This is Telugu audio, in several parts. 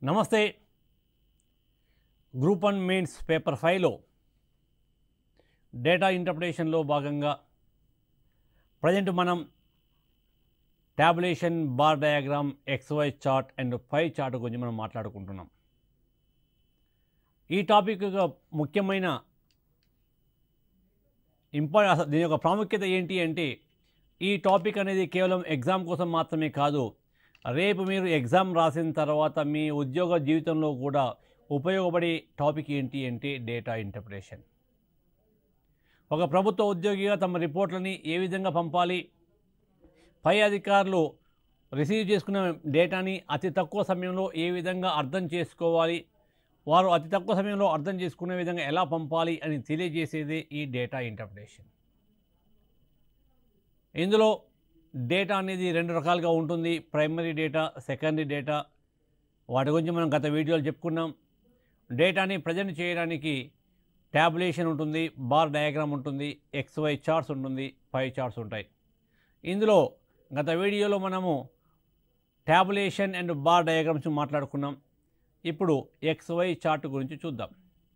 నమస్తే గ్రూప్ వన్ మెయిన్స్ పేపర్ ఫైవ్లో డేటా ఇంటర్ప్రిటేషన్లో భాగంగా ప్రజెంట్ మనం tabulation bar diagram XY chart and pie chart గురించి మనం మాట్లాడుకుంటున్నాం ఈ టాపిక్ యొక్క ముఖ్యమైన ఇంపార్ అసలు దీని యొక్క ప్రాముఖ్యత ఏంటి అంటే ఈ టాపిక్ అనేది కేవలం ఎగ్జామ్ కోసం మాత్రమే కాదు రేపు మీరు ఎగ్జామ్ రాసిన తర్వాత మీ ఉద్యోగ జీవితంలో కూడా ఉపయోగపడే టాపిక్ ఏంటి అంటే డేటా ఇంటర్ప్రిటేషన్ ఒక ప్రభుత్వ ఉద్యోగిగా తమ రిపోర్ట్లని ఏ విధంగా పంపాలి పై అధికారులు రిసీవ్ చేసుకున్న డేటాని అతి తక్కువ సమయంలో ఏ విధంగా అర్థం చేసుకోవాలి వారు అతి తక్కువ సమయంలో అర్థం చేసుకునే విధంగా ఎలా పంపాలి అని తెలియజేసేదే ఈ డేటా ఇంటర్ప్రిటేషన్ ఇందులో డేటా అనేది రెండు రకాలుగా ఉంటుంది ప్రైమరీ డేటా సెకండరీ డేటా వాటి గురించి మనం గత వీడియోలో చెప్పుకున్నాం డేటాని ప్రజెంట్ చేయడానికి ట్యాబులేషన్ ఉంటుంది బార్ డయాగ్రామ్ ఉంటుంది ఎక్స్వై చార్ట్స్ ఉంటుంది పై చార్ట్స్ ఉంటాయి ఇందులో గత వీడియోలో మనము ట్యాబులేషన్ అండ్ బార్ డయాగ్రామ్స్ మాట్లాడుకున్నాం ఇప్పుడు ఎక్స్వై చార్ట్ గురించి చూద్దాం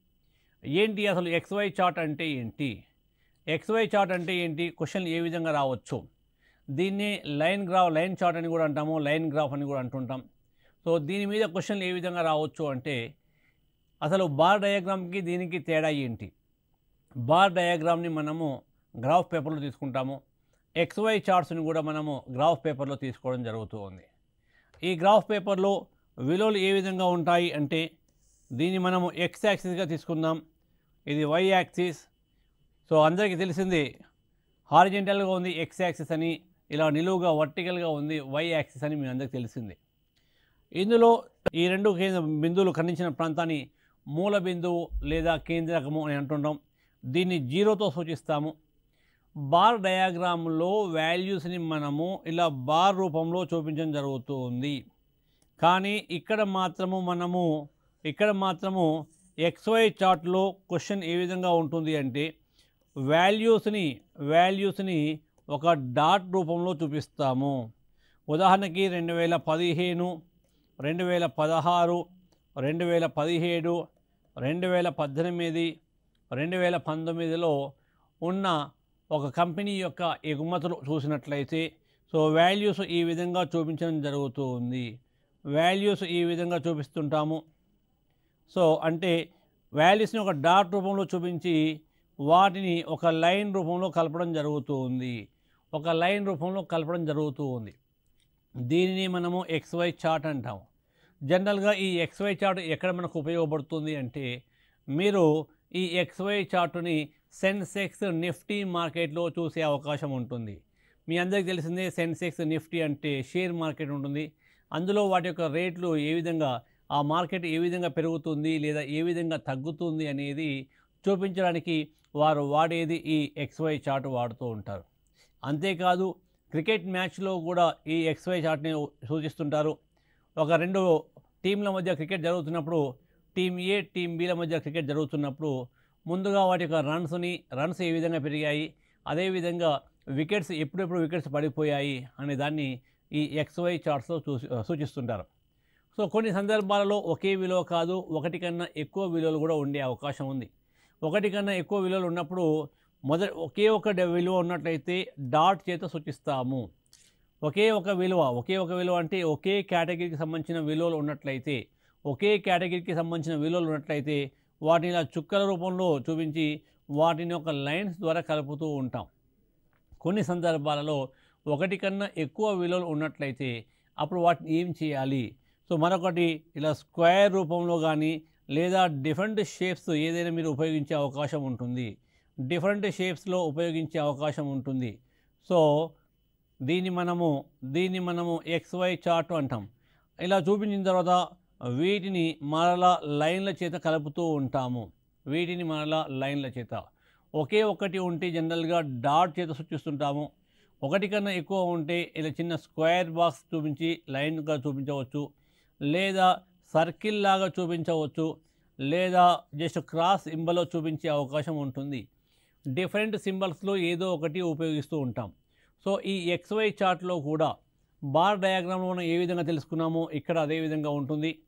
ఏంటి అసలు ఎక్స్వై చార్ట్ అంటే ఏంటి ఎక్స్వై చార్ట్ అంటే ఏంటి క్వశ్చన్ ఏ విధంగా రావచ్చు దీన్ని లైన్ గ్రాఫ్ లైన్ చార్ట్ అని కూడా అంటాము లైన్ గ్రాఫ్ అని కూడా అంటుంటాం సో దీని మీద క్వశ్చన్ ఏ విధంగా రావచ్చు అంటే అసలు బార్ డయాగ్రామ్కి దీనికి తేడా ఏంటి బార్ డయాగ్రామ్ని మనము గ్రాఫ్ పేపర్లో తీసుకుంటాము ఎక్స్వై చార్ట్స్ని కూడా మనము గ్రాఫ్ పేపర్లో తీసుకోవడం జరుగుతూ ఉంది ఈ గ్రాఫ్ పేపర్లో విలువలు ఏ విధంగా ఉంటాయి అంటే దీన్ని మనము ఎక్స్ యాక్సిస్గా తీసుకుందాం ఇది వై యాక్సిస్ సో అందరికీ తెలిసింది హారిజెంటల్గా ఉంది ఎక్స్ యాక్సిస్ అని ఇలా నిలువుగా వర్టికల్గా ఉంది వై యాక్సిస్ అని మీ అందరికీ తెలిసింది ఇందులో ఈ రెండు కేంద్ర బిందువులు ఖండించిన ప్రాంతాన్ని మూల బిందువు లేదా కేంద్రకము అని అంటుంటాం దీన్ని జీరోతో సూచిస్తాము బార్ డయాగ్రామ్లో వాల్యూస్ని మనము ఇలా బార్ రూపంలో చూపించడం జరుగుతుంది కానీ ఇక్కడ మాత్రము మనము ఇక్కడ మాత్రము ఎక్స్వై చార్ట్లో క్వశ్చన్ ఏ విధంగా ఉంటుంది అంటే వాల్యూస్ని వాల్యూస్ని ఒక డాట్ రూపంలో చూపిస్తాము ఉదాహరణకి రెండు వేల పదిహేను రెండు వేల పదహారు రెండు వేల పదిహేడు రెండు వేల పద్దెనిమిది రెండు వేల పంతొమ్మిదిలో ఉన్న ఒక కంపెనీ యొక్క ఎగుమతులు చూసినట్లయితే సో వాల్యూస్ ఈ విధంగా చూపించడం జరుగుతూ ఉంది వాల్యూస్ ఈ విధంగా చూపిస్తుంటాము సో అంటే వాల్యూస్ని ఒక డాట్ రూపంలో చూపించి వాటిని ఒక లైన్ రూపంలో కలపడం జరుగుతూ ఉంది ఒక లైన్ రూపంలో కలపడం జరుగుతూ ఉంది దీనిని మనము ఎక్స్వై చార్ట్ అంటాము జనరల్గా ఈ ఎక్స్వై చార్ట్ ఎక్కడ మనకు ఉపయోగపడుతుంది అంటే మీరు ఈ ఎక్స్వై చార్టుని సెన్సెక్స్ నిఫ్టీ మార్కెట్లో చూసే అవకాశం ఉంటుంది మీ అందరికీ తెలిసిందే సెన్సెక్స్ నిఫ్టీ అంటే షేర్ మార్కెట్ ఉంటుంది అందులో వాటి యొక్క రేట్లు ఏ విధంగా ఆ మార్కెట్ ఏ విధంగా పెరుగుతుంది లేదా ఏ విధంగా తగ్గుతుంది అనేది చూపించడానికి వారు వాడేది ఈ ఎక్స్వై చార్ట్ వాడుతూ ఉంటారు అంతేకాదు క్రికెట్ మ్యాచ్లో కూడా ఈ ఎక్స్వై చార్ట్ని సూచిస్తుంటారు ఒక రెండు టీంల మధ్య క్రికెట్ జరుగుతున్నప్పుడు టీం ఏ టీం బిల మధ్య క్రికెట్ జరుగుతున్నప్పుడు ముందుగా వాటి యొక్క రన్స్ని రన్స్ ఏ విధంగా పెరిగాయి అదేవిధంగా వికెట్స్ ఎప్పుడెప్పుడు వికెట్స్ పడిపోయాయి అనే దాన్ని ఈ ఎక్స్వై చార్ట్స్లో చూసి సూచిస్తుంటారు సో కొన్ని సందర్భాలలో ఒకే విలువ కాదు ఒకటి కన్నా ఎక్కువ విలువలు కూడా ఉండే అవకాశం ఉంది ఒకటి కన్నా ఎక్కువ విలువలు ఉన్నప్పుడు మొదటి ఒకే ఒక డ- విలువ ఉన్నట్లయితే డాట్ చేత సూచిస్తాము ఒకే ఒక విలువ ఒకే ఒక విలువ అంటే ఒకే కేటగిరీకి సంబంధించిన విలువలు ఉన్నట్లయితే ఒకే కేటగిరీకి సంబంధించిన విలువలు ఉన్నట్లయితే వాటిని ఇలా చుక్కల రూపంలో చూపించి వాటిని ఒక లైన్స్ ద్వారా కలుపుతూ ఉంటాం కొన్ని సందర్భాలలో ఒకటి కన్నా ఎక్కువ విలువలు ఉన్నట్లయితే అప్పుడు వాటిని ఏం చేయాలి సో మరొకటి ఇలా స్క్వేర్ రూపంలో కానీ లేదా డిఫరెంట్ షేప్స్ ఏదైనా మీరు ఉపయోగించే అవకాశం ఉంటుంది డిఫరెంట్ షేప్స్లో ఉపయోగించే అవకాశం ఉంటుంది సో దీన్ని మనము దీన్ని మనము ఎక్స్వై చార్ట్ అంటాం ఇలా చూపించిన తర్వాత వీటిని మరలా లైన్ల చేత కలుపుతూ ఉంటాము వీటిని మరలా లైన్ల చేత ఒకే ఒకటి ఉంటే జనరల్గా డాట్ చేత సూచిస్తుంటాము ఒకటి కన్నా ఎక్కువ ఉంటే ఇలా చిన్న స్క్వేర్ బాక్స్ చూపించి లైన్గా చూపించవచ్చు లేదా సర్కిల్ లాగా చూపించవచ్చు లేదా జస్ట్ క్రాస్ సింబల్లో చూపించే అవకాశం ఉంటుంది డిఫరెంట్ సింబల్స్లో ఏదో ఒకటి ఉపయోగిస్తూ ఉంటాం సో ఈ ఎక్స్వై చార్ట్లో కూడా బార్ డయాగ్రామ్లో మనం ఏ విధంగా తెలుసుకున్నామో ఇక్కడ అదే విధంగా ఉంటుంది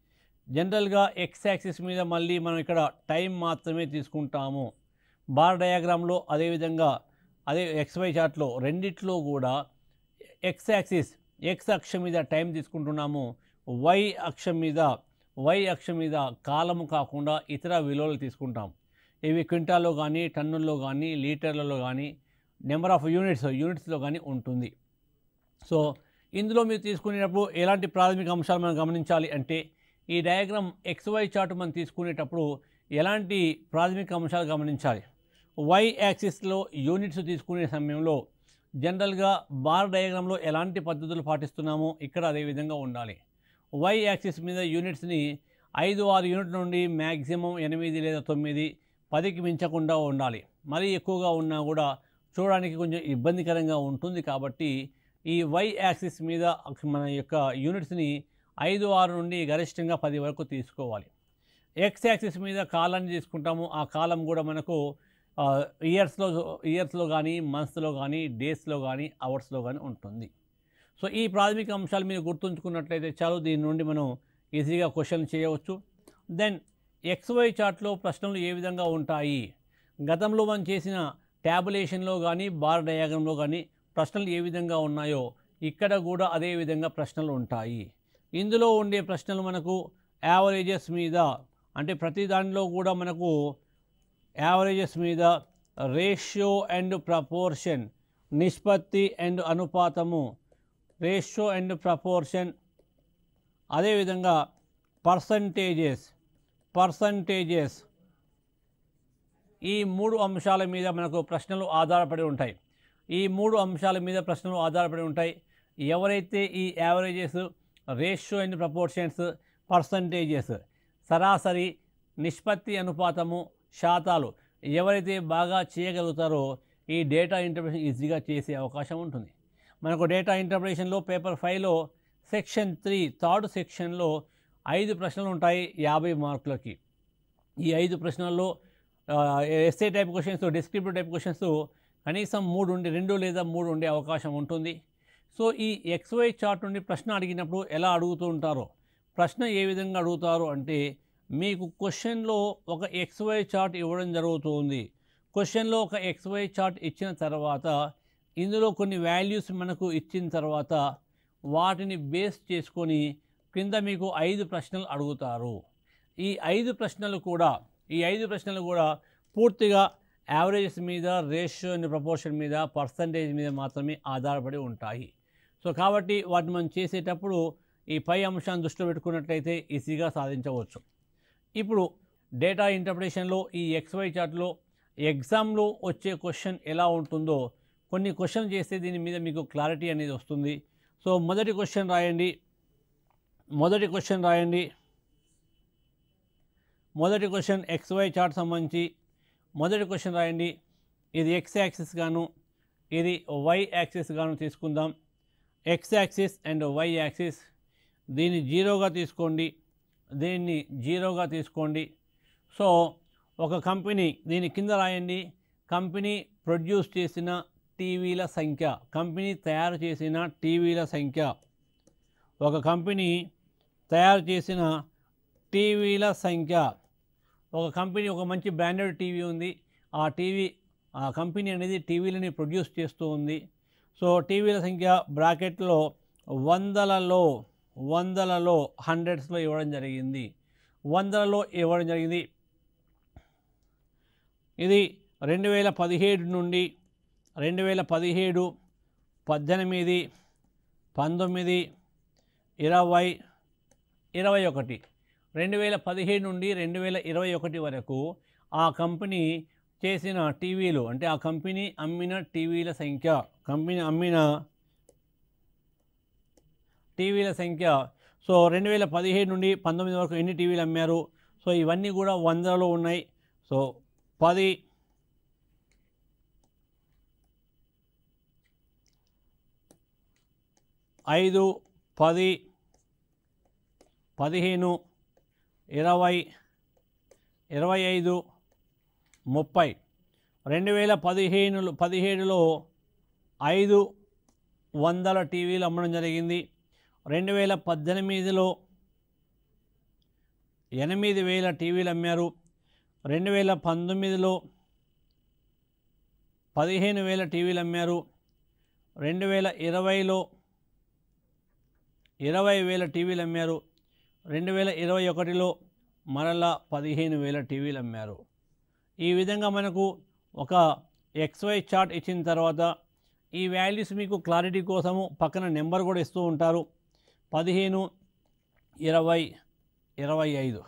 జనరల్గా ఎక్స్ యాక్సిస్ మీద మళ్ళీ మనం ఇక్కడ టైం మాత్రమే తీసుకుంటాము బార్ డయాగ్రామ్లో అదేవిధంగా అదే ఎక్స్వై చార్ట్లో రెండిట్లో కూడా ఎక్స్ యాక్సిస్ ఎక్స్ అక్షం మీద టైం తీసుకుంటున్నాము వై అక్షం మీద వై అక్షం మీద కాలము కాకుండా ఇతర విలువలు తీసుకుంటాం ఇవి క్వింటాల్లో కానీ టన్నుల్లో కానీ లీటర్లలో కానీ నెంబర్ ఆఫ్ యూనిట్స్ యూనిట్స్లో కానీ ఉంటుంది సో ఇందులో మీరు తీసుకునేటప్పుడు ఎలాంటి ప్రాథమిక అంశాలు మనం గమనించాలి అంటే ఈ డయాగ్రామ్ ఎక్స్వై చార్ట్ మనం తీసుకునేటప్పుడు ఎలాంటి ప్రాథమిక అంశాలు గమనించాలి వై యాక్సిస్లో యూనిట్స్ తీసుకునే సమయంలో జనరల్గా బార్ డయాగ్రామ్లో ఎలాంటి పద్ధతులు పాటిస్తున్నామో ఇక్కడ అదే విధంగా ఉండాలి వై యాక్సిస్ మీద యూనిట్స్ని ఐదు ఆరు యూనిట్ల నుండి మ్యాక్సిమం ఎనిమిది లేదా తొమ్మిది పదికి మించకుండా ఉండాలి మరీ ఎక్కువగా ఉన్నా కూడా చూడడానికి కొంచెం ఇబ్బందికరంగా ఉంటుంది కాబట్టి ఈ వై యాక్సిస్ మీద మన యొక్క యూనిట్స్ని ఐదు ఆరు నుండి గరిష్టంగా పది వరకు తీసుకోవాలి ఎక్స్ యాక్సిస్ మీద కాలాన్ని తీసుకుంటాము ఆ కాలం కూడా మనకు ఇయర్స్లో ఇయర్స్లో కానీ మంత్స్లో కానీ డేస్లో కానీ అవర్స్లో కానీ ఉంటుంది సో ఈ ప్రాథమిక అంశాలు మీరు గుర్తుంచుకున్నట్లయితే చాలు దీని నుండి మనం ఈజీగా క్వశ్చన్ చేయవచ్చు దెన్ ఎక్స్వై చార్ట్లో ప్రశ్నలు ఏ విధంగా ఉంటాయి గతంలో మనం చేసిన ట్యాబులేషన్లో కానీ బార్ డయాగ్రామ్లో కానీ ప్రశ్నలు ఏ విధంగా ఉన్నాయో ఇక్కడ కూడా అదే విధంగా ప్రశ్నలు ఉంటాయి ఇందులో ఉండే ప్రశ్నలు మనకు యావరేజెస్ మీద అంటే ప్రతి దానిలో కూడా మనకు యావరేజెస్ మీద రేషియో అండ్ ప్రపోర్షన్ నిష్పత్తి అండ్ అనుపాతము రేషియో అండ్ ప్రపోర్షన్ అదేవిధంగా పర్సంటేజెస్ పర్సంటేజెస్ ఈ మూడు అంశాల మీద మనకు ప్రశ్నలు ఆధారపడి ఉంటాయి ఈ మూడు అంశాల మీద ప్రశ్నలు ఆధారపడి ఉంటాయి ఎవరైతే ఈ averages ratio and proportions percentages సరాసరి నిష్పత్తి అనుపాతము శాతాలు ఎవరైతే బాగా చేయగలుగుతారో ఈ డేటా ఇంటర్ప్రిటేషన్ ఈజీగా చేసే అవకాశం ఉంటుంది మనకు డేటా ఇంటర్ప్రిటేషన్లో పేపర్ ఫైవ్లో సెక్షన్ త్రీ థర్డ్ సెక్షన్లో ఐదు ప్రశ్నలు ఉంటాయి యాభై మార్కులకి ఈ ఐదు ప్రశ్నల్లో SA type questions descriptive type questions కనీసం మూడు ఉండి రెండు లేదా మూడు ఉండే అవకాశం ఉంటుంది సో ఈ ఎక్స్వై చార్ట్ నుండి ప్రశ్న అడిగినప్పుడు ఎలా అడుగుతూ ఉంటారో ప్రశ్న ఏ విధంగా అడుగుతారు అంటే మీకు క్వశ్చన్లో ఒక ఎక్స్వై చార్ట్ ఇవ్వడం జరుగుతుంది క్వశ్చన్లో ఒక ఎక్స్వై చార్ట్ ఇచ్చిన తర్వాత ఇందులో కొన్ని వాల్యూస్ మనకు ఇచ్చిన తర్వాత వాటిని బేస్ చేసుకొని కింద మీకు ఐదు ప్రశ్నలు అడుగుతారు ఈ ఐదు ప్రశ్నలు కూడా ఈ ఐదు ప్రశ్నలు కూడా పూర్తిగా యావరేజెస్ మీద రేషియో అండ్ ప్రపోర్షన్ మీద పర్సంటేజ్ మీద మాత్రమే ఆధారపడి ఉంటాయి సో కాబట్టి వాటిని మనం చేసేటప్పుడు ఈ పై అంశాన్ని దృష్టిలో పెట్టుకున్నట్లయితే ఈజీగా సాధించవచ్చు ఇప్పుడు డేటా ఇంటర్ప్రిటేషన్లో ఈ ఎక్స్వై చార్ట్లో ఎగ్జామ్లో వచ్చే క్వశ్చన్ ఎలా ఉంటుందో కొన్ని క్వశ్చన్ చేస్తే దీని మీద మీకు క్లారిటీ అనేది వస్తుంది సో మొదటి క్వశ్చన్ రాయండి మొదటి క్వశ్చన్ రాయండి మొదటి క్వశ్చన్ ఎక్స్వై చార్ట్ సంబంధించి మొదటి క్వశ్చన్ రాయండి ఇది ఎక్స్ యాక్సిస్ గాను ఇది వై యాక్సిస్ గాను తీసుకుందాం X axis and Y axis దీన్ని జీరోగా తీసుకోండి దీన్ని జీరోగా తీసుకోండి సో ఒక కంపెనీ దీని కింద రాయండి కంపెనీ ప్రొడ్యూస్ చేసిన టీవీల సంఖ్య కంపెనీ తయారు చేసిన టీవీల సంఖ్య ఒక కంపెనీ తయారు చేసిన టీవీల సంఖ్య ఒక కంపెనీ ఒక మంచి బ్రాండెడ్ టీవీ ఉంది ఆ టీవీ ఆ కంపెనీ అనేది టీవీలని ప్రొడ్యూస్ చేస్తూ ఉంది సో టీవీల సంఖ్య బ్రాకెట్లో వందలలో వందలలో హండ్రెడ్స్లో ఇవ్వడం జరిగింది వందలలో ఇవ్వడం జరిగింది ఇది రెండు వేల పదిహేడు నుండి రెండు వేల పదిహేడు పద్దెనిమిది పంతొమ్మిది ఇరవై ఇరవై ఒకటి రెండు వేల పదిహేడు నుండి రెండు వేల ఇరవై ఒకటి వరకు ఆ కంపెనీ చేసిన టీవీలు అంటే ఆ కంపెనీ అమ్మిన టీవీల సంఖ్య కంపెనీ అమ్మిన టీవీల సంఖ్య సో రెండు వేల పదిహేడు నుండి పంతొమ్మిది వరకు ఎన్ని టీవీలు అమ్మారు సో ఇవన్నీ కూడా వందలలో ఉన్నాయి సో పది ఐదు పది పదిహేను ఇరవై ఇరవై ఐదు ముప్పై రెండు వేల పదిహేను పదిహేడులో ఐదు వందల టీవీలు అమ్మడం జరిగింది రెండు వేల పద్దెనిమిదిలో ఎనిమిది వేల టీవీలు అమ్మారు రెండు వేల పంతొమ్మిదిలో పదిహేను వేల టీవీలు అమ్మారు రెండు వేల ఇరవైలో ఇరవై వేల టీవీలు అమ్మారు రెండు వేల ఇరవై ఒకటిలో మరలా పదిహేను వేల టీవీలు అమ్మారు ఈ విధంగా మనకు ఒక ఎక్స్వై చార్ట్ ఇచ్చిన తర్వాత ఈ వాల్యూస్ మీకు క్లారిటీ కోసము పక్కన నెంబర్ కూడా ఇస్తూ ఉంటారు పదిహేను ఇరవై ఇరవై ఐదు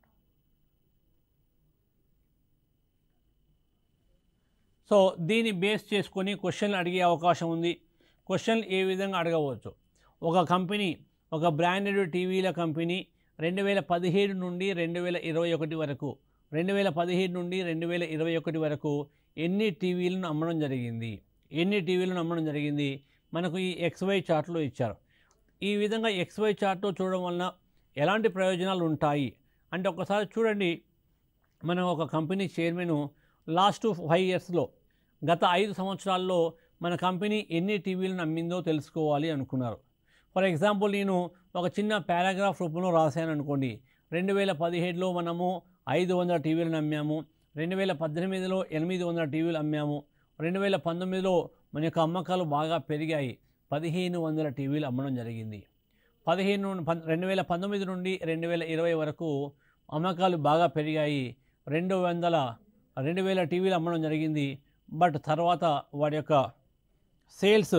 సో దీన్ని బేస్ చేసుకొని క్వశ్చన్లు అడిగే అవకాశం ఉంది క్వశ్చన్లు ఏ విధంగా అడగవచ్చు ఒక కంపెనీ ఒక బ్రాండెడ్ టీవీల కంపెనీ రెండు వేల పదిహేడు నుండి రెండు వేల ఇరవై ఒకటి వరకు రెండు వేల పదిహేడు నుండి రెండు వేల ఇరవై ఒకటి వరకు ఎన్ని టీవీలను అమ్మడం జరిగింది ఎన్ని టీవీలను అమ్మడం జరిగింది మనకు ఈ ఎక్స్వై చార్ట్లో ఇచ్చారు ఈ విధంగా ఎక్స్వై చార్ట్లో చూడడం వలన ఎలాంటి ప్రయోజనాలు ఉంటాయి అంటే ఒకసారి చూడండి మనం ఒక కంపెనీ చైర్మన్ లాస్ట్ ఫైవ్ ఇయర్స్లో గత ఐదు సంవత్సరాల్లో మన కంపెనీ ఎన్ని టీవీలను అమ్మిందో తెలుసుకోవాలి అనుకున్నారు ఫర్ ఎగ్జాంపుల్ నేను ఒక చిన్న పారాగ్రాఫ్ రూపంలో రాశాను అనుకోండి రెండు వేల పదిహేడులో మనము ఐదు వందల టీవీలను అమ్మాము రెండు వేల పద్దెనిమిదిలో ఎనిమిది వందల టీవీలు అమ్మాము రెండు వేల పంతొమ్మిదిలో మన యొక్క అమ్మకాలు బాగా పెరిగాయి పదిహేను వందల టీవీలు అమ్మడం జరిగింది పదిహేను నుండి పం- రెండు వేల పంతొమ్మిది నుండి రెండు వేల ఇరవై వరకు అమ్మకాలు బాగా పెరిగాయి రెండు వందల రెండు వేల టీవీలు అమ్మడం జరిగింది బట్ తర్వాత వాడి యొక్క సేల్స్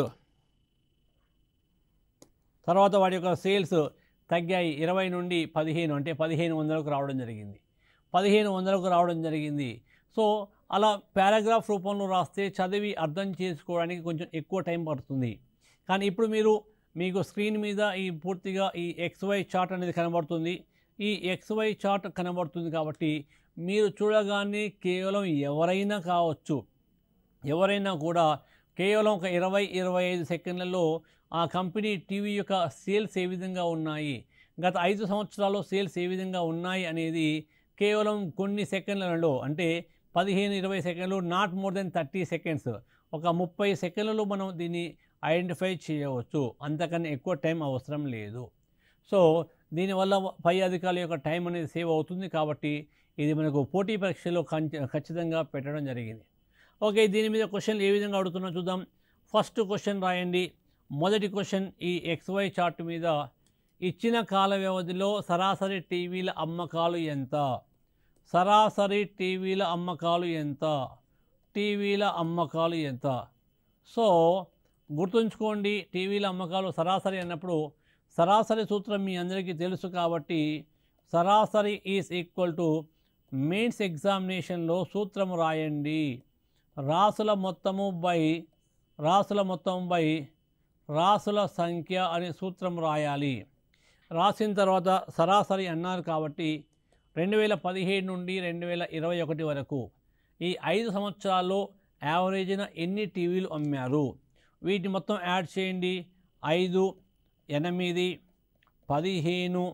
తర్వాత వాడి యొక్క సేల్స్ తగ్గాయి ఇరవై నుండి పదిహేను అంటే పదిహేను వందలకు రావడం జరిగింది పదిహేను వందలకు రావడం జరిగింది సో అలా పారాగ్రాఫ్ రూపంలో రాస్తే చదివి అర్థం చేసుకోవడానికి కొంచెం ఎక్కువ టైం పడుతుంది కానీ ఇప్పుడు మీరు మీకు స్క్రీన్ మీద ఈ పూర్తిగా ఈ ఎక్స్వై చార్ట్ అనేది కనబడుతుంది ఈ ఎక్స్వై చార్ట్ కనబడుతుంది కాబట్టి మీరు చూడగానే కేవలం ఎవరైనా కావచ్చు ఎవరైనా కూడా కేవలం ఒక ఇరవై ఇరవై ఐదు సెకండ్లలో ఆ కంపెనీ టీవీ యొక్క సేల్స్ ఏ విధంగా ఉన్నాయి గత ఐదు సంవత్సరాల్లో సేల్స్ ఏ విధంగా ఉన్నాయి అనేది కేవలం కొన్ని సెకండ్లలో అంటే పదిహేను ఇరవై సెకండ్లు not more than thirty seconds ఒక ముప్పై సెకండ్లలో మనం దీన్ని ఐడెంటిఫై చేయవచ్చు అంతకన్నా ఎక్కువ టైం అవసరం లేదు సో దీనివల్ల పై అధికారుల యొక్క టైం అనేది సేవ్ అవుతుంది కాబట్టి ఇది మనకు పోటీ పరీక్షలో కంచ- ఖచ్చితంగా పెట్టడం జరిగింది ఓకే దీని మీద క్వశ్చన్లు ఏ విధంగా అడుగుతున్నా చూద్దాం ఫస్ట్ క్వశ్చన్ రాయండి మొదటి క్వశ్చన్ ఈ ఎక్స్వై చార్ట్ మీద ఇచ్చిన కాల వ్యవధిలో సరాసరి టీవీల అమ్మకాలు ఎంత సరాసరి టీవీల అమ్మకాలు ఎంత టీవీల అమ్మకాలు ఎంత సో గుర్తుంచుకోండి టీవీల అమ్మకాలు సరాసరి అన్నప్పుడు సరాసరి సూత్రం మీ అందరికీ తెలుసు కాబట్టి సరాసరి ఈజ్ ఈక్వల్ టు మెయిన్స్ ఎగ్జామినేషన్లో సూత్రము రాయండి రాసుల మొత్తము బై రాసుల మొత్తం బై రాసుల సంఖ్య అనే సూత్రం రాయాలి రాసిన తర్వాత సరాసరి అన్నారు కాబట్టి రెండు వేల పదిహేడు నుండి రెండు వేల ఇరవై ఒకటి వరకు ఈ ఐదు సంవత్సరాల్లో యావరేజ్న ఎన్ని టీవీలు అమ్మారు వీటిని మొత్తం యాడ్ చేయండి ఐదు ఎనిమిది పదిహేను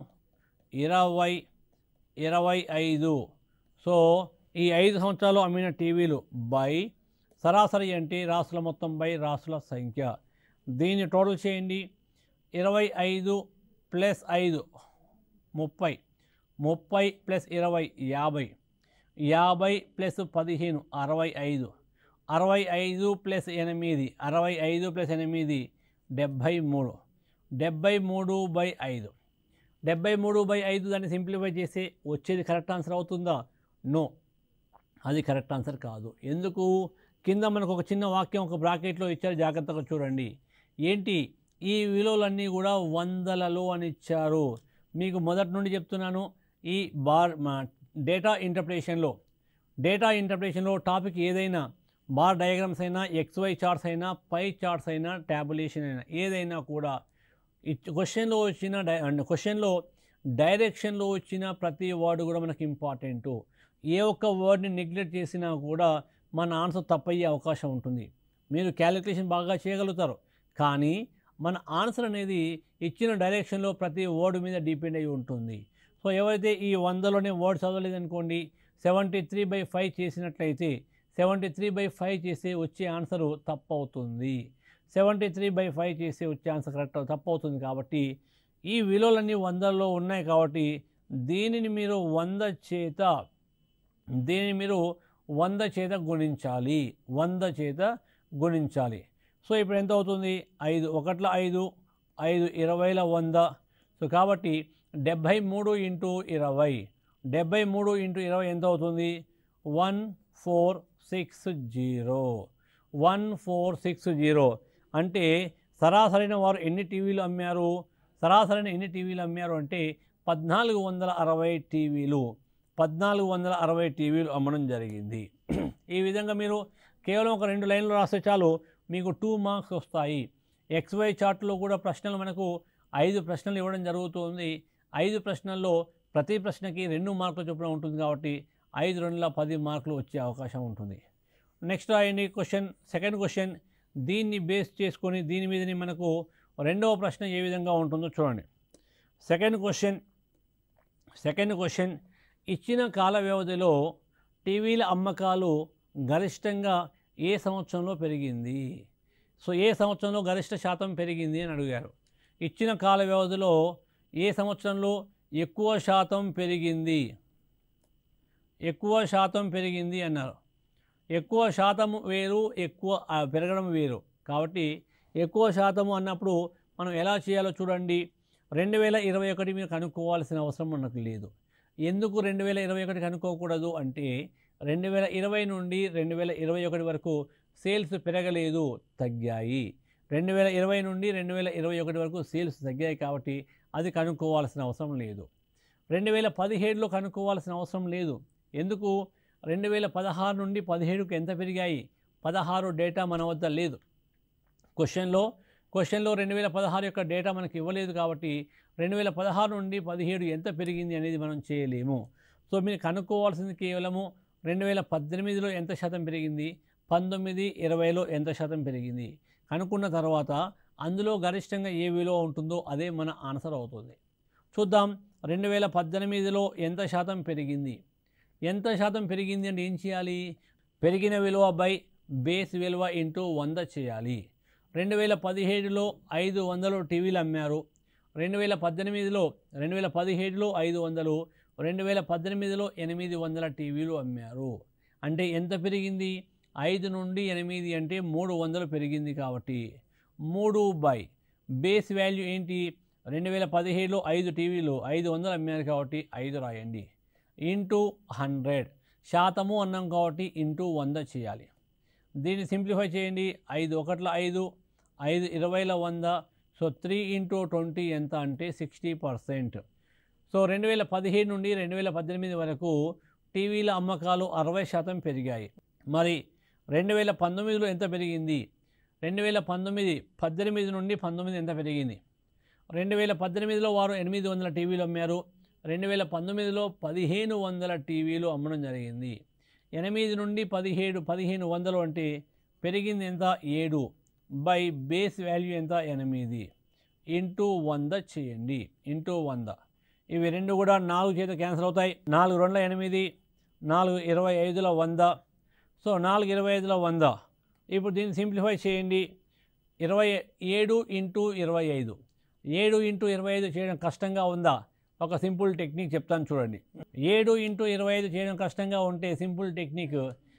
ఇరవై ఇరవై ఐదు సో ఈ ఐదు సంవత్సరాలు అమ్మిన టీవీలు బై సరాసరి అంటే రాసుల మొత్తం బై రాసుల సంఖ్య దీన్ని టోటల్ చేయండి ఇరవై ఐదు ప్లస్ ఐదు ముప్పై ముప్పై ప్లస్ ఇరవై యాభై యాభై ప్లస్ పదిహేను అరవై ఐదు అరవై ఐదు ప్లస్ ఎనిమిది అరవై ఐదు ప్లస్ ఎనిమిది డెబ్భై మూడు డెబ్భై మూడు బై ఐదు డెబ్బై మూడు బై ఐదు దాన్ని సింప్లిఫై చేస్తే వచ్చేది కరెక్ట్ ఆన్సర్ అవుతుందా నో అది కరెక్ట్ ఆన్సర్ కాదు ఎందుకు కింద మనకు ఒక చిన్న వాక్యం ఒక బ్రాకెట్లో ఇచ్చారు జాగ్రత్తగా చూడండి ఏంటి ఈ విలువలన్నీ కూడా వందలలో అని ఇచ్చారు మీకు మొదటి నుండి చెప్తున్నాను ఈ బార్ డేటా ఇంటర్ప్రిటేషన్లో డేటా ఇంటర్ప్రిటేషన్లో టాపిక్ ఏదైనా బార్ డయాగ్రామ్స్ అయినా ఎక్స్వై చార్ట్స్ అయినా పై చార్ట్స్ అయినా ట్యాబులేషన్ అయినా ఏదైనా కూడా క్వశ్చన్లో వచ్చిన డై క్వశ్చన్లో డైరెక్షన్లో వచ్చిన ప్రతి వర్డ్ కూడా మనకి ఇంపార్టెంట్ ఏ ఒక్క వర్డ్ని నెగ్లెక్ట్ చేసినా కూడా మన ఆన్సర్ తప్పయ్యే అవకాశం ఉంటుంది మీరు క్యాలిక్యులేషన్ బాగా చేయగలుగుతారు కానీ మన ఆన్సర్ అనేది ఇచ్చిన డైరెక్షన్లో ప్రతి వర్డ్ మీద డిపెండ్ అయి ఉంటుంది సో ఎవరైతే ఈ వందలోనే వర్డ్ చదవలేదనుకోండి సెవెంటీ త్రీ బై ఫైవ్ చేసినట్లయితే సెవెంటీ త్రీ బై ఫైవ్ చేస్తే వచ్చే ఆన్సరు తప్పు అవుతుంది సెవెంటీ త్రీ బై ఫైవ్ చేస్తే వచ్చే ఆన్సర్ కరెక్ట్ తప్పు అవుతుంది కాబట్టి ఈ విలువలన్నీ వందల్లో ఉన్నాయి కాబట్టి దీనిని మీరు వంద చేత దీనిని మీరు వంద చేత గుణించాలి వంద చేత గుణించాలి సో ఇప్పుడు ఎంత అవుతుంది ఐదు ఒకట్ల ఐదు ఐదు ఇరవైల వంద సో కాబట్టి డెబ్భై మూడు ఇంటూ ఇరవై డెబ్భై మూడు ఇంటూ ఇరవై ఎంత అవుతుంది one four six zero one four six zero అంటే సరాసరైన వారు ఎన్ని టీవీలు అమ్మారు సరాసరైన ఎన్ని టీవీలు అమ్మారు అంటే పద్నాలుగు వందల అరవై టీవీలు పద్నాలుగు వందల అరవై టీవీలు అమ్మడం జరిగింది ఈ విధంగా మీరు కేవలం ఒక రెండు లైన్లు రాస్తే చాలు మీకు టూ మార్క్స్ వస్తాయి ఎక్స్వై చార్ట్లో కూడా ప్రశ్నలు మనకు ఐదు ప్రశ్నలు ఇవ్వడం జరుగుతుంది ఐదు ప్రశ్నల్లో ప్రతి ప్రశ్నకి రెండు మార్కులు చొప్పున ఉంటుంది కాబట్టి ఐదు రెండుల పది మార్కులు వచ్చే అవకాశం ఉంటుంది నెక్స్ట్ రాయండి క్వశ్చన్ సెకండ్ క్వశ్చన్ దీన్ని బేస్ చేసుకొని దీని మీదనే మనకు రెండవ ప్రశ్న ఏ విధంగా ఉంటుందో చూడండి సెకండ్ క్వశ్చన్ సెకండ్ క్వశ్చన్ ఇచ్చిన కాల వ్యవధిలో టీవీల అమ్మకాలు గరిష్టంగా ఏ సంవత్సరంలో పెరిగింది సో ఏ సంవత్సరంలో గరిష్ట శాతం పెరిగింది అని అడిగారు ఇచ్చిన కాల వ్యవధిలో ఏ సంవత్సరంలో ఎక్కువ శాతం పెరిగింది ఎక్కువ శాతం పెరిగింది అన్నారు ఎక్కువ శాతం వేరు ఎక్కువ ఆ, పెరగడం వేరు కాబట్టి ఎక్కువ శాతము అన్నప్పుడు మనం ఎలా చేయాలో చూడండి రెండు వేల ఇరవై ఒకటి మీరు కనుక్కోవాల్సిన అవసరం మనకు లేదు ఎందుకు రెండు వేల ఇరవై ఒకటి కనుక్కోకూడదు అంటే రెండు వేల ఇరవై నుండి రెండు వేల ఇరవై ఒకటి వరకు సేల్స్ పెరగలేదు తగ్గాయి రెండు వేల ఇరవై నుండి రెండు వేల ఇరవై ఒకటి వరకు సేల్స్ తగ్గాయి కాబట్టి అది కనుక్కోవాల్సిన అవసరం లేదు రెండు వేల పదిహేడులో కనుక్కోవాల్సిన అవసరం లేదు ఎందుకు రెండు వేల పదహారు నుండి పదిహేడుకి ఎంత పెరిగాయి పదహారు డేటా మన వద్ద లేదు క్వశ్చన్లో క్వశ్చన్లో రెండు వేల పదహారు యొక్క డేటా మనకి ఇవ్వలేదు కాబట్టి రెండు వేల పదహారు నుండి పదిహేడు ఎంత పెరిగింది అనేది మనం చేయలేము సో మీరు కనుక్కోవాల్సింది కేవలము రెండు వేల పద్దెనిమిదిలో ఎంత శాతం పెరిగింది పంతొమ్మిది ఇరవైలో ఎంత శాతం పెరిగింది కనుక్కున్న తర్వాత అందులో గరిష్టంగా ఏ విలువ ఉంటుందో అదే మన ఆన్సర్ అవుతుంది చూద్దాం రెండు వేల పద్దెనిమిదిలో ఎంత శాతం పెరిగింది ఎంత శాతం పెరిగింది అంటే ఏం చేయాలి పెరిగిన విలువ బై బేస్ విలువ ఇంటూ వంద చేయాలి రెండు వేల పదిహేడులో ఐదు వందలు టీవీలు అమ్మారు రెండు వేల పద్దెనిమిదిలో రెండు వేల పదిహేడులో ఐదు వందలు రెండు వేల పద్దెనిమిదిలో ఎనిమిది వందల టీవీలు అమ్మారు అంటే ఎంత పెరిగింది ఐదు నుండి ఎనిమిది అంటే మూడు వందలు పెరిగింది కాబట్టి మూడు బై బేస్ వాల్యూ ఏంటి రెండు వేల పదిహేడులో ఐదు టీవీలు ఐదు వందలు అమ్మారు కాబట్టి ఐదు రాయండి ఇంటూ హండ్రెడ్ శాతము అన్నాం కాబట్టి ఇంటూ వంద చేయాలి దీన్ని సింప్లిఫై చేయండి ఐదు ఒకట్ల ఐదు ఐదు ఇరవైల వంద సో త్రీ ఇంటూ ట్వంటీ ఎంత అంటే సిక్స్టీ పర్సెంట్ సో రెండు వేల పదిహేడు నుండి రెండు వేల పద్దెనిమిది వరకు టీవీల అమ్మకాలు అరవై శాతం పెరిగాయి మరి రెండు వేల పంతొమ్మిదిలో ఎంత పెరిగింది రెండు వేల పంతొమ్మిది పద్దెనిమిది నుండి పంతొమ్మిది ఎంత పెరిగింది రెండు వేల పద్దెనిమిదిలో వారు ఎనిమిది వందల టీవీలు అమ్మారు రెండు వేల పంతొమ్మిదిలో పదిహేను వందల టీవీలు అమ్మడం జరిగింది ఎనిమిది నుండి పదిహేడు పదిహేను వందలు అంటే పెరిగింది ఎంత ఏడు బై బేస్ వాల్యూ ఎంత ఎనిమిది ఇంటూ వంద చేయండి ఇంటూ వంద ఇవి రెండు కూడా నాలుగు చేత క్యాన్సిల్ అవుతాయి నాలుగు రెండుల ఎనిమిది నాలుగు ఇరవై ఐదుల వంద సో నాలుగు ఇరవై ఐదుల వంద ఇప్పుడు దీన్ని సింప్లిఫై చేయండి ఇరవై ఏడు ఇంటూ ఇరవై ఐదు ఏడు ఇంటూ ఇరవై ఐదు చేయడం కష్టంగా ఉందా ఒక సింపుల్ టెక్నిక్ చెప్తాను చూడండి ఏడు ఇంటూ ఇరవై ఐదు చేయడం కష్టంగా ఉంటే సింపుల్ టెక్నిక్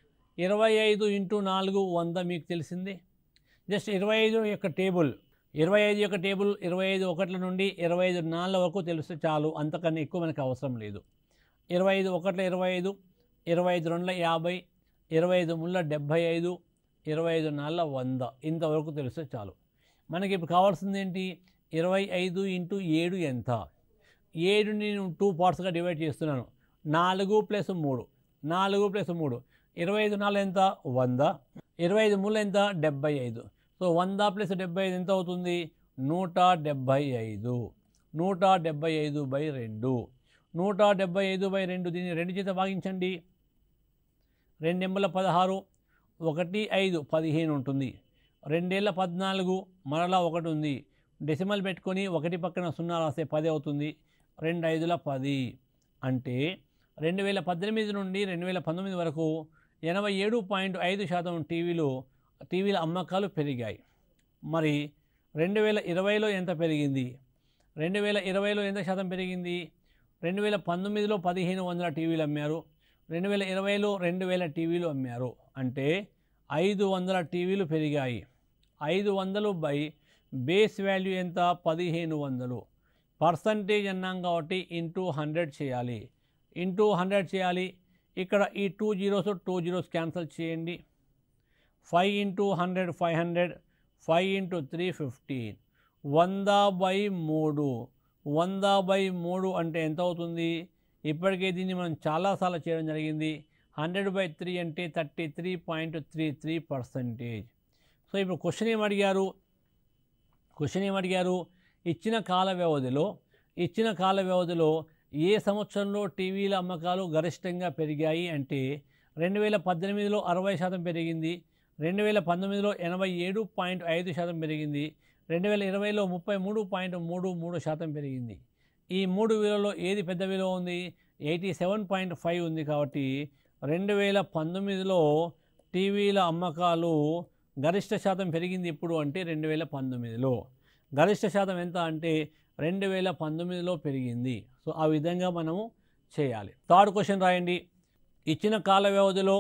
ఇరవై ఐదు ఇంటూ నాలుగు వంద మీకు తెలిసింది జస్ట్ ఇరవై ఐదు యొక్క టేబుల్ ఇరవై ఐదు యొక్క టేబుల్ ఇరవై ఐదు ఒకట్ల నుండి ఇరవై ఐదు నాలుగు వరకు తెలిస్తే చాలు అంతకన్నా ఎక్కువ మనకు అవసరం లేదు ఇరవై ఐదు ఒకట్ల ఇరవై ఐదు ఇరవై ఐదు రెండుల యాభై ఇరవై ఐదు ముళ్ళ డెబ్భై ఐదు ఇరవై ఐదు నాలుగు వంద ఇంతవరకు తెలిస్తే చాలు మనకి ఇప్పుడు కావాల్సింది ఏంటి ఇరవై ఐదు ఇంటూ ఏడు ఎంత ఏడు నేను టూ పార్ట్స్గా డివైడ్ చేస్తున్నాను నాలుగు ప్లస్ మూడు నాలుగు ప్లస్ మూడు ఇరవై ఐదు నాలుగు ఎంత వంద ఇరవై ఐదు మూడు ఎంత డెబ్బై ఐదు సో వంద ప్లస్ డెబ్బై ఐదు ఎంత అవుతుంది నూట డెబ్బై ఐదు నూట డెబ్బై ఐదు బై రెండు నూట డెబ్బై ఐదు బై రెండు దీన్ని రెండు చేత భాగించండి రెండెంబల పదహారు ఒకటి ఐదు పదిహేను ఉంటుంది రెండేళ్ళ పద్నాలుగు మరలా ఒకటి ఉంది డెసిమల్ పెట్టుకొని ఒకటి పక్కన సున్నా రాస్తే పది అవుతుంది రెండు ఐదుల పది అంటే రెండు వేల పద్దెనిమిది నుండి రెండు వేల పంతొమ్మిది వరకు ఎనభై ఏడు పాయింట్ ఐదు శాతం టీవీలు టీవీల అమ్మకాలు పెరిగాయి మరి రెండు వేల ఇరవైలో ఎంత పెరిగింది రెండు వేల ఇరవైలో ఎంత శాతం పెరిగింది రెండు వేల పంతొమ్మిదిలో పదిహేను వందల టీవీలు అమ్మారు రెండు వేల ఇరవైలో రెండు వేల టీవీలు అమ్మారు అంటే ఐదు వందల టీవీలు పెరిగాయి ఐదు వందలు బై బేస్ వాల్యూ ఎంత పదిహేను వందలు పర్సంటేజ్ అన్నాం కాబట్టి ఇంటూ హండ్రెడ్ చేయాలి ఇంటూ హండ్రెడ్ చేయాలి ఇక్కడ ఈ two zeros two zeros cancel చేయండి five into hundred five hundred five into three fifteen వంద బై మూడు వంద బై మూడు అంటే ఎంత అవుతుంది ఇప్పటికే దీన్ని మనం చాలాసార్లు చేయడం జరిగింది హండ్రెడ్ బై త్రీ అంటే thirty three point three three percentage so ఇప్పుడు క్వశ్చన్ ఏం అడిగారు క్వశ్చన్ ఏం అడిగారు ఇచ్చిన కాల వ్యవధిలో ఇచ్చిన కాల వ్యవధిలో ఏ సంవత్సరంలో టీవీల అమ్మకాలు గరిష్టంగా పెరిగాయి అంటే రెండు వేల పద్దెనిమిదిలో అరవై శాతం పెరిగింది రెండు వేల పంతొమ్మిదిలో ఎనభై ఏడు పాయింట్ ఐదు శాతం పెరిగింది రెండు వేల ఇరవైలో ముప్పై మూడు పాయింట్ మూడు మూడు శాతం పెరిగింది ఈ మూడు విలువలో ఏది పెద్ద విలువ ఉంది ఎయిటీ సెవెన్ పాయింట్ ఫైవ్ ఉంది కాబట్టి రెండు వేల పంతొమ్మిదిలో టీవీల అమ్మకాలు గరిష్ట శాతం పెరిగింది ఇప్పుడు అంటే రెండు వేల పంతొమ్మిదిలో గరిష్ట శాతం ఎంత అంటే రెండు వేల పంతొమ్మిదిలో పెరిగింది సో ఆ విధంగా మనము చేయాలి థర్డ్ క్వశ్చన్ రాయండి ఇచ్చిన కాల వ్యవధిలో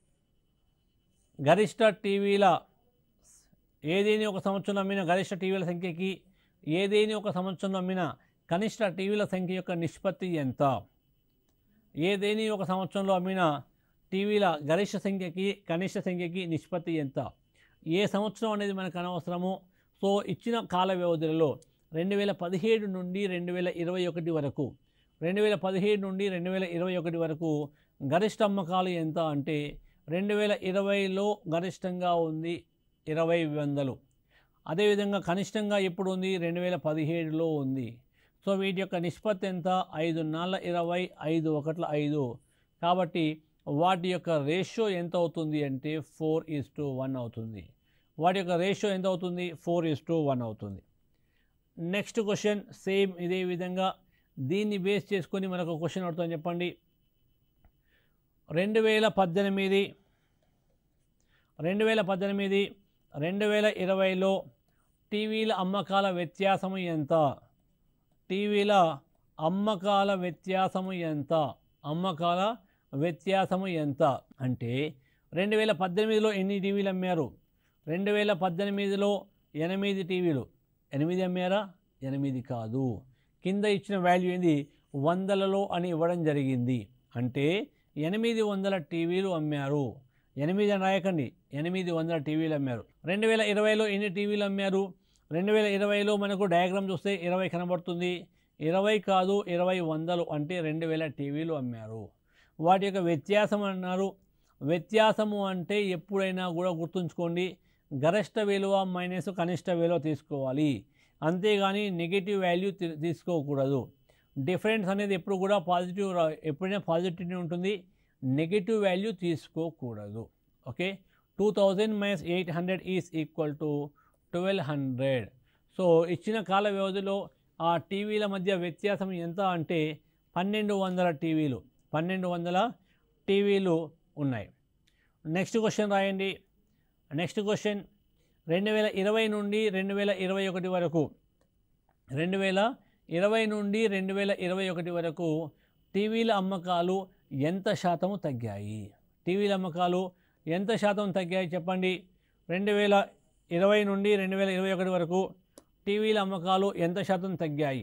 గరిష్ట టీవీల ఏదేని ఒక సంవత్సరం అమ్మిన గరిష్ట టీవీల సంఖ్యకి ఏదేని ఒక సంవత్సరం అమ్మిన కనిష్ట టీవీల సంఖ్య యొక్క నిష్పత్తి ఎంత ఏదేని ఒక సంవత్సరంలో అమ్మిన టీవీల గరిష్ట సంఖ్యకి కనిష్ట సంఖ్యకి నిష్పత్తి ఎంత ఏ సంవత్సరం అనేది మనకు అనవసరము సో ఇచ్చిన కాల వ్యవధిలో రెండు వేల పదిహేడు నుండి రెండు వేల ఇరవై ఒకటి వరకు రెండు వేల పదిహేడు నుండి రెండు వేల ఇరవై ఒకటి వరకు గరిష్ట అమ్మకాలు ఎంత అంటే రెండు వేల ఇరవైలో గరిష్టంగా ఉంది ఇరవై వందలు అదేవిధంగా కనిష్టంగా ఎప్పుడు ఉంది రెండు వేల పదిహేడులో ఉంది సో వీటి యొక్క నిష్పత్తి ఎంత ఐదు నాలుగు ఇరవై ఐదు ఒకట్ల ఐదు కాబట్టి వాటి యొక్క రేషియో ఎంత అవుతుంది అంటే ఫోర్ ఈజ్ టు వన్ అవుతుంది వాటి యొక్క రేషియో ఎంత అవుతుంది ఫోర్ ఈజ్ టు వన్ అవుతుంది నెక్స్ట్ క్వశ్చన్ సేమ్ ఇదే విధంగా దీన్ని బేస్ చేసుకొని మనకు క్వశ్చన్ అడుగుతాం చెప్పండి రెండు వేల పద్దెనిమిది రెండు వేల పద్దెనిమిది రెండు వేల ఇరవైలో టీవీల అమ్మకాల వ్యత్యాసము ఎంత టీవీల అమ్మకాల వ్యత్యాసము ఎంత అమ్మకాల వ్యత్యాసము ఎంత అంటే రెండు వేల పద్దెనిమిదిలో ఎన్ని టీవీలు అమ్మారు రెండు వేల పద్దెనిమిదిలో ఎనిమిది టీవీలు ఎనిమిది అమ్మారా ఎనిమిది కాదు కింద ఇచ్చిన వాల్యూ ఏంది వందలలో అని ఇవ్వడం జరిగింది అంటే ఎనిమిది వందల టీవీలు అమ్మారు ఎనిమిది అని రాయకండి ఎనిమిది వందల టీవీలు అమ్మారు రెండు వేల ఇరవైలో ఎన్ని టీవీలు అమ్మారు రెండు వేల ఇరవైలో మనకు డయాగ్రామ్ చూస్తే ఇరవై కనబడుతుంది ఇరవై కాదు ఇరవై వందలు అంటే రెండు వేల టీవీలు అమ్మారు వాటి యొక్క వ్యత్యాసం అన్నారు వ్యత్యాసము అంటే ఎప్పుడైనా కూడా గుర్తుంచుకోండి గరిష్ట విలువ మైనస్ కనిష్ట విలువ తీసుకోవాలి అంతేగాని నెగిటివ్ వాల్యూ తీ- తీసుకోకూడదు డిఫరెన్స్ అనేది ఎప్పుడు కూడా పాజిటివ్ రా- ఎప్పుడైనా పాజిటివ్ ఉంటుంది నెగిటివ్ వాల్యూ తీసుకోకూడదు okay two thousand minus eight hundred is equal to twelve hundred so ఇచ్చిన కాల వ్యవధిలో ఆ టీవీల మధ్య వ్యత్యాసం ఎంత అంటే పన్నెండు వందల టీవీలు పన్నెండు వందల టీవీలు ఉన్నాయి నెక్స్ట్ క్వశ్చన్ రాయండి నెక్స్ట్ క్వశ్చన్ రెండు వేల ఇరవై నుండి రెండు వేల ఇరవై ఒకటి వరకు రెండు వేల ఇరవై నుండి రెండు వేల ఇరవై ఒకటి వరకు టీవీల అమ్మకాలు ఎంత శాతము తగ్గాయి టీవీల అమ్మకాలు ఎంత శాతం తగ్గాయి చెప్పండి రెండు వేల ఇరవై నుండి రెండు వేల ఇరవై ఒకటి వరకు టీవీల అమ్మకాలు ఎంత శాతం తగ్గాయి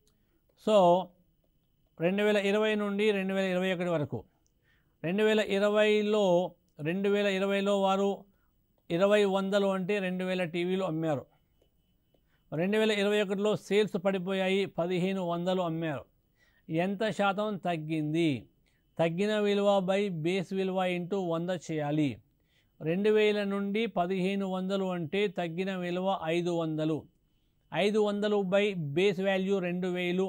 సో రెండు వేల ఇరవై నుండి రెండు వేల ఇరవై ఒకటి వరకు రెండు వేల ఇరవైలో రెండు వేల ఇరవైలో వారు ఇరవై వందలు అంటే రెండు వేల టీవీలు అమ్మారు రెండు వేల ఇరవై ఒకటిలో సేల్స్ పడిపోయాయి పదిహేను వందలు అమ్మారు ఎంత శాతం తగ్గింది తగ్గిన విలువ బై బేస్ విలువ ఇంటూ వంద చేయాలి రెండు వేల నుండి పదిహేను వందలు అంటే తగ్గిన విలువ ఐదు వందలు ఐదు వందలు బై బేస్ వాల్యూ రెండు వేలు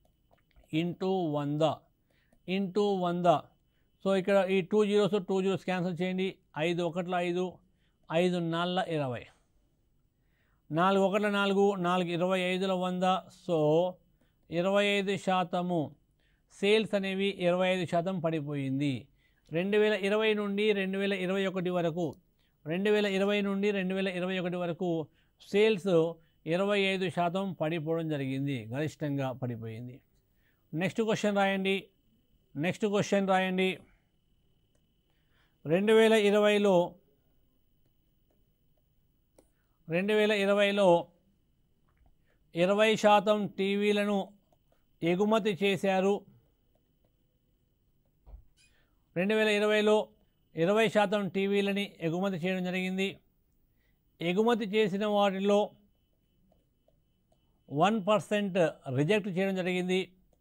ఇంటూ వంద ఇంటూ వంద సో ఇక్కడ ఈ two zeros two zeros cancel చేయండి ఐదు ఒకట్ల ఐదు ఐదు నాలుగు ఇరవై నాలుగు ఒకట్ల నాలుగు నాలుగు ఇరవై ఐదుల వంద సో ఇరవై ఐదు శాతము సేల్స్ అనేవి ఇరవై ఐదు శాతం పడిపోయింది రెండు వేల ఇరవై నుండి రెండు వేల ఇరవై ఒకటి వరకు రెండు వేల ఇరవై నుండి రెండు వేల ఇరవై ఒకటి వరకు సేల్స్ ఇరవై ఐదు శాతం పడిపోవడం జరిగింది గరిష్టంగా పడిపోయింది నెక్స్ట్ క్వశ్చన్ రాయండి నెక్స్ట్ క్వశ్చన్ రాయండి రెండు వేల ఇరవైలో రెండు వేల ఇరవైలో ఇరవై శాతం టీవీలను ఎగుమతి చేశారు రెండు వేల ఇరవైలో ఇరవై శాతం టీవీలని ఎగుమతి చేయడం జరిగింది ఎగుమతి చేసిన వాటిలో వన్ పర్సెంట్ రిజెక్ట్ చేయడం జరిగింది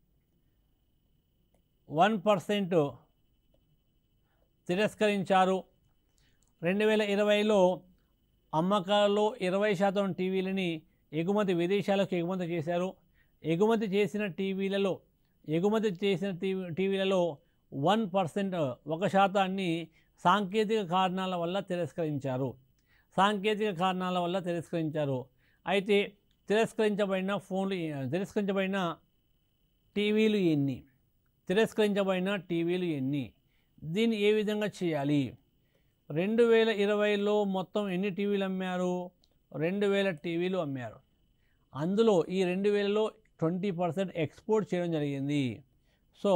వన్ పర్సెంట్ తిరస్కరించారు రెండు వేల ఇరవైలో అమ్మకాలలో ఇరవై శాతం టీవీలని ఎగుమతి విదేశాలకు ఎగుమతి చేశారు ఎగుమతి చేసిన టీవీలలో ఎగుమతి చేసిన టీవీ టీవీలలో వన్ పర్సెంట్ ఒక శాతాన్ని సాంకేతిక కారణాల వల్ల తిరస్కరించారు సాంకేతిక కారణాల వల్ల తిరస్కరించారు అయితే తిరస్కరించబడిన ఫోన్లు తిరస్కరించబడిన టీవీలు ఎన్ని తిరస్కరించబడిన టీవీలు ఎన్ని దీన్ని ఏ విధంగా చేయాలి రెండు వేల ఇరవైలో మొత్తం ఎన్ని టీవీలు అమ్మారు రెండు వేల టీవీలు అమ్మారు అందులో ఈ రెండు వేలలో ట్వంటీ పర్సెంట్ ఎక్స్పోర్ట్ చేయడం జరిగింది సో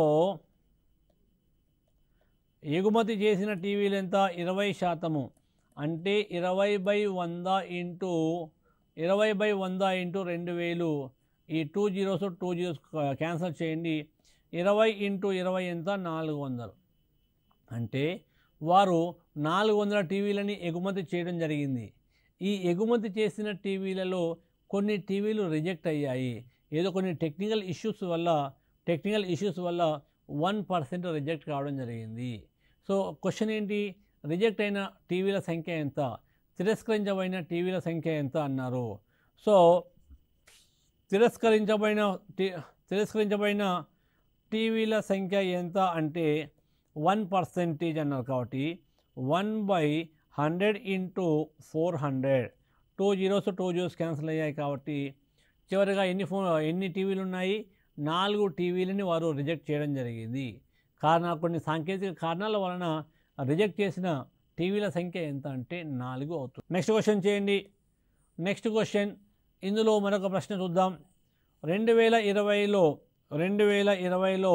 ఎగుమతి చేసిన టీవీలు ఎంత ఇరవై శాతము అంటే ఇరవై బై వంద ఇంటూ ఇరవై బై వంద ఇంటూ రెండు వేలు ఈ two zeros two zeros cancel చేయండి ఇరవై ఇంటూ ఇరవై ఎంత నాలుగు వందలు అంటే వారు నాలుగు వందల టీవీలని ఎగుమతి చేయడం జరిగింది ఈ ఎగుమతి చేసిన టీవీలలో కొన్ని టీవీలు రిజెక్ట్ అయ్యాయి ఏదో కొన్ని టెక్నికల్ ఇష్యూస్ వల్ల టెక్నికల్ ఇష్యూస్ వల్ల వన్ పర్సెంట్ రిజెక్ట్ కావడం జరిగింది సో క్వశ్చన్ ఏంటి రిజెక్ట్ అయిన టీవీల సంఖ్య ఎంత తిరస్కరించబడిన టీవీల సంఖ్య ఎంత అన్నారు సో తిరస్కరించబడిన టీ- తిరస్కరించబడిన టీవీల సంఖ్య ఎంత అంటే వన్ పర్సెంటేజ్ అన్నారు కాబట్టి one by hundred into four hundred two zeros two zeros cancel అయ్యాయి కాబట్టి చివరిగా ఎన్ని ఫోన్ ఎన్ని టీవీలు ఉన్నాయి నాలుగు టీవీలని వారు రిజెక్ట్ చేయడం జరిగింది కారణాలు కొన్ని సాంకేతిక కారణాల వలన రిజెక్ట్ చేసిన టీవీల సంఖ్య ఎంత అంటే నాలుగు అవుతుంది నెక్స్ట్ క్వశ్చన్ చేయండి నెక్స్ట్ క్వశ్చన్ ఇందులో మరొక ప్రశ్న చూద్దాం రెండు వేల ఇరవైలో రెండు వేల ఇరవైలో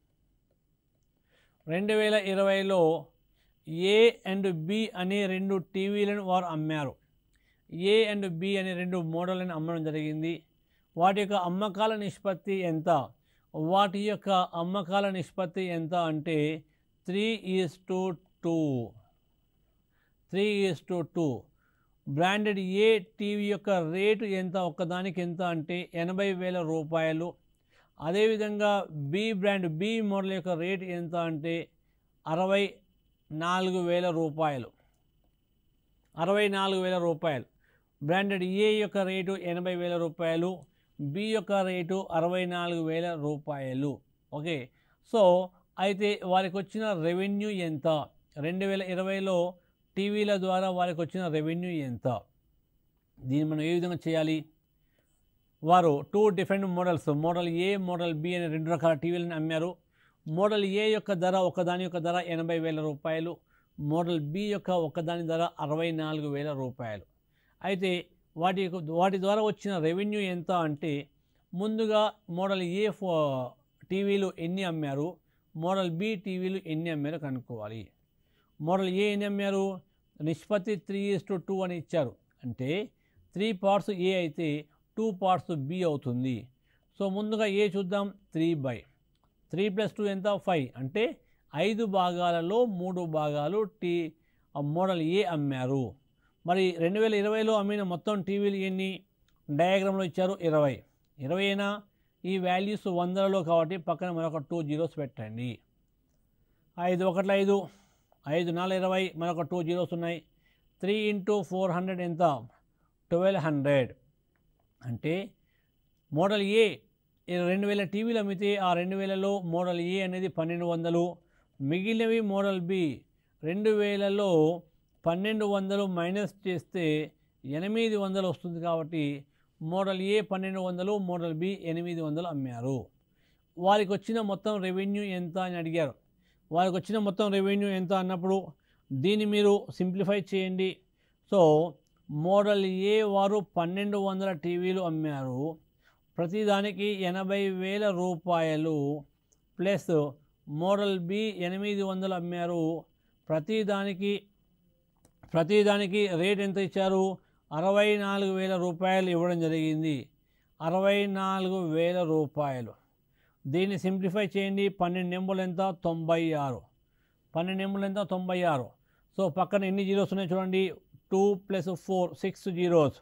రెండు వేల ఇరవైలో ఏ అండ్ బి అనే రెండు టీవీలను వారు అమ్మారు ఏ అండ్ బి అనే రెండు మోడళ్లను అమ్మడం జరిగింది వాటి యొక్క అమ్మకాల నిష్పత్తి ఎంత వాటి యొక్క అమ్మకాల నిష్పత్తి ఎంత అంటే three is to two three is to two branded A TV యొక్క రేటు ఎంత ఒక్కదానికి ఎంత అంటే ఎనభై వేల రూపాయలు అదేవిధంగా బి బ్రాండ్ బి మోడల్ యొక్క రేటు ఎంత అంటే అరవై నాలుగు వేల రూపాయలు అరవై నాలుగు వేల రూపాయలు బ్రాండెడ్ ఏ యొక్క రేటు ఎనభై వేల రూపాయలు బి యొక్క రేటు అరవై నాలుగు వేల రూపాయలు ఓకే సో అయితే వారికి వచ్చిన రెవెన్యూ ఎంత రెండు వేల ఇరవైలో టీవీల ద్వారా వారికి వచ్చిన రెవెన్యూ ఎంత దీన్ని మనం ఏ విధంగా చేయాలి వారు two different models model A model B అనే రెండు రకాల టీవీలను అమ్మారు మోడల్ ఏ యొక్క ధర ఒకదాని యొక్క ధర ఎనభై వేల రూపాయలు మోడల్ బి యొక్క ఒకదాని ధర అరవై నాలుగు వేల రూపాయలు అయితే వాటి యొక్క- వాటి ద్వారా వచ్చిన రెవెన్యూ ఎంత అంటే ముందుగా మోడల్ ఏ ఫో టీవీలు ఎన్ని అమ్మారు మోడల్ బి టీవీలు ఎన్ని అమ్మారో కనుక్కోవాలి మోడల్ ఏ ఎన్ని అమ్మారు నిష్పత్తి త్రీ ఈస్ టు టూ అని ఇచ్చారు అంటే త్రీ పార్ట్స్ ఏ అయితే టూ పార్ట్స్ బి అవుతుంది సో ముందుగా ఏ చూద్దాం three by three plus two ఎంత ఫైవ్ అంటే ఐదు భాగాలలో మూడు భాగాలు టీ ఆ మోడల్ ఏ అమ్మారు మరి రెండు వేల ఇరవైలో అమ్మిన మొత్తం టీవీలు ఎన్ని డయాగ్రామ్లో ఇచ్చారు ఇరవై ఇరవైనా ఈ వాల్యూస్ వందలలో కాబట్టి పక్కన మరొక టూ జీరోస్ పెట్టండి ఐదు ఒకట్ల ఐదు ఐదు నాలుగు ఇరవై మరొక టూ జీరోస్ ఉన్నాయి త్రీ ఇంటూ ఫోర్ హండ్రెడ్ ఎంత ట్వెల్వ్ హండ్రెడ్ అంటే మోడల్ ఏ ఈ రెండు వేల టీవీలు అమ్మితే ఆ రెండు వేలలో మోడల్ ఏ అనేది పన్నెండు వందలు మిగిలినవి మోడల్ బి రెండు వేలలో పన్నెండు వందలు మైనస్ చేస్తే ఎనిమిది వందలు వస్తుంది కాబట్టి మోడల్ ఏ పన్నెండు వందలు మోడల్ బి ఎనిమిది వందలు అమ్మారు వారికి వచ్చిన మొత్తం రెవెన్యూ ఎంత అని అడిగారు వారికి వచ్చిన మొత్తం రెవెన్యూ ఎంత అన్నప్పుడు దీన్ని మీరు సింప్లిఫై చేయండి సో మోడల్ ఏ వారు పన్నెండు వందల టీవీలు అమ్మారు ప్రతిదానికి ఎనభై వేల రూపాయలు ప్లస్ మోడల్ బి ఎనిమిది వందలు అమ్మారు ప్రతిదానికి ప్రతిదానికి రేట్ ఎంత ఇచ్చారు అరవై నాలుగు వేల రూపాయలు ఇవ్వడం జరిగింది అరవై నాలుగు వేల రూపాయలు దీన్ని సింప్లిఫై చేయండి పన్నెండు నెంబర్లు ఎంత తొంభై ఆరు పన్నెండు నెంబర్లు ఎంత తొంభై ఆరు సో పక్కన ఎన్ని జీరోస్ ఉన్నాయి చూడండి two plus four six zeros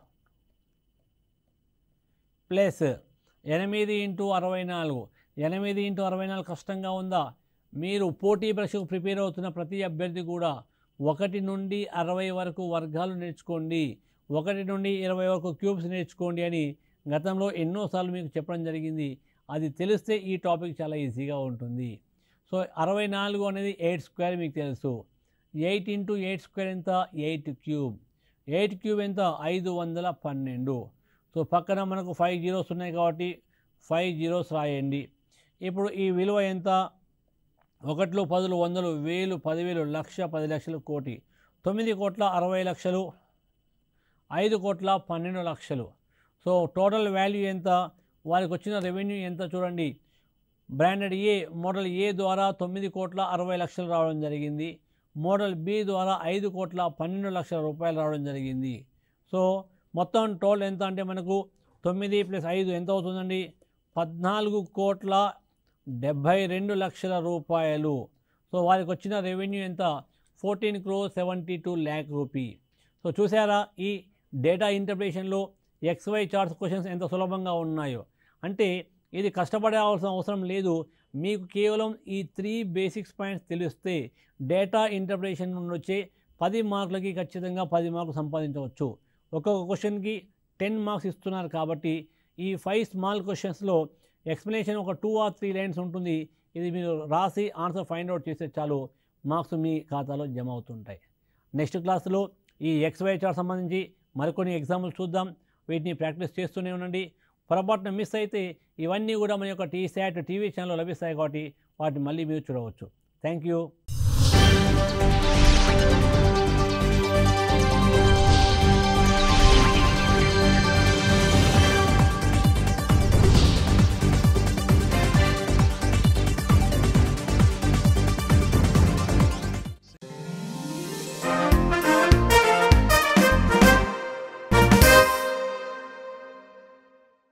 plus ఎనిమిది ఇంటూ అరవై నాలుగు ఎనిమిది ఇంటూ అరవై నాలుగు కష్టంగా ఉందా మీరు పోటీ పరీక్షకు ప్రిపేర్ అవుతున్న ప్రతి అభ్యర్థి కూడా ఒకటి నుండి అరవై వరకు వర్గాలు నేర్చుకోండి ఒకటి నుండి ఇరవై వరకు క్యూబ్స్ నేర్చుకోండి అని గతంలో ఎన్నోసార్లు మీకు చెప్పడం జరిగింది అది తెలిస్తే ఈ టాపిక్ చాలా ఈజీగా ఉంటుంది సో అరవై నాలుగు అనేది ఎయిట్ స్క్వేర్ మీకు తెలుసు ఎయిట్ ఇంటూ ఎయిట్ స్క్వేర్ ఎంత ఎయిట్ క్యూబ్ ఎయిట్ క్యూబ్ ఎంత ఐదు వందల పన్నెండు సో పక్కన మనకు ఫైవ్ జీరోస్ ఉన్నాయి కాబట్టి ఫైవ్ జీరోస్ రాయండి ఇప్పుడు ఈ విలువ ఎంత ఒకట్లు పదులు వందలు వేలు పదివేలు లక్ష పది లక్షలు కోటి తొమ్మిది కోట్ల అరవై లక్షలు ఐదు కోట్ల పన్నెండు లక్షలు సో టోటల్ వాల్యూ ఎంత వారికి వచ్చిన రెవెన్యూ ఎంత చూడండి బ్రాండెడ్ ఏ మోడల్ ఏ ద్వారా తొమ్మిది కోట్ల అరవై లక్షలు రావడం జరిగింది మోడల్ బి ద్వారా ఐదు కోట్ల పన్నెండు లక్షల రూపాయలు రావడం జరిగింది సో మొత్తం టోటల్ ఎంత అంటే మనకు తొమ్మిది ప్లస్ ఐదు ఎంత అవుతుందండి పద్నాలుగు కోట్ల డెబ్భై రెండు లక్షల రూపాయలు సో వారికి వచ్చిన రెవెన్యూ ఎంత fourteen crore seventy two lakh rupee so చూసారా ఈ డేటా ఇంటర్ప్రిటేషన్లో ఎక్స్వై చార్ట్స్ క్వశ్చన్స్ ఎంత సులభంగా ఉన్నాయో అంటే ఇది కష్టపడాల్సిన అవసరం లేదు మీకు కేవలం ఈ త్రీ బేసిక్స్ పాయింట్స్ తెలిస్తే డేటా ఇంటర్ప్రిటేషన్ నుండి వచ్చే పది మార్కులకి ఖచ్చితంగా పది మార్కులు సంపాదించవచ్చు ఒక్కొక్క క్వశ్చన్కి టెన్ మార్క్స్ ఇస్తున్నారు కాబట్టి ఈ ఫైవ్ స్మాల్ క్వశ్చన్స్లో ఎక్స్ప్లెనేషన్ ఒక టూ ఆర్ త్రీ లైన్స్ ఉంటుంది ఇది మీరు రాసి ఆన్సర్ ఫైండ్ అవుట్ చేస్తే చాలు మార్క్స్ మీ ఖాతాలో జమ అవుతుంటాయి నెక్స్ట్ క్లాస్లో ఈ ఎక్స్వై చార్ట్ సంబంధించి మరికొన్ని ఎగ్జాంపుల్స్ చూద్దాం వీటిని ప్రాక్టీస్ చేస్తూనే ఉండండి పొరపాటున మిస్ అయితే ఇవన్నీ కూడా మన యొక్క టీ శాట్ టీవీ ఛానల్లో లభిస్తాయి కాబట్టి వాటిని మళ్ళీ మీరు చూడవచ్చు థ్యాంక్ యూ